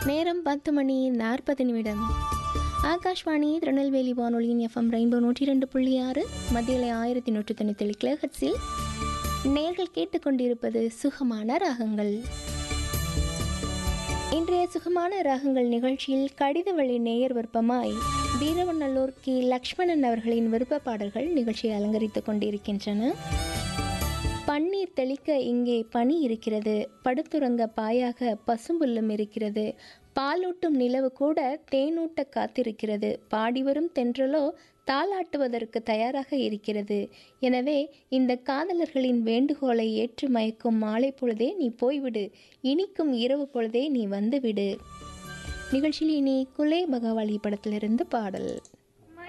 நேரம் பத்து மணி நாற்பது நிமிடம் ஆகாஷ்வாணி திருநெல்வேலி வானொலியின் எஃப்எம் ரெயின்போ நூற்றி ரெண்டு புள்ளி ஆறு மத்தியிலே ஆயிரத்தி நூற்றி தொண்ணூத்தேழு கிலோஹட்ஸில் நேர்கள் கேட்டுக்கொண்டிருப்பது சுகமான ராகங்கள் இன்றைய சுகமான ராகங்கள் நிகழ்ச்சியில் கடித வழி நேயர் விருப்பமாய் வீரவநல்லூர் கி லக்ஷ்மணன் அவர்களின் விருப்ப பாடல்கள் நிகழ்ச்சியை அலங்கரித்துக் கொண்டிருக்கின்றன பன்னீர் தெளிக்க இங்கே பனி இருக்கிறது படுத்துறங்க பாயாக பசும்புல்லும் இருக்கிறது பாலூட்டும் நிலவு கூட தேனூட்ட காத்திருக்கிறது பாடிவரும் தென்றலோ தாளாட்டுவதற்கு தயாராக இருக்கிறது எனவே இந்த காதலர்களின் வேண்டுகோளை ஏற்று மயக்கும் மாலை பொழுதே நீ போய்விடு இனிக்கும் இரவு பொழுதே நீ வந்துவிடு நிகழ்ச்சியில் இனி குலே பகவாளி படத்திலிருந்து பாடல்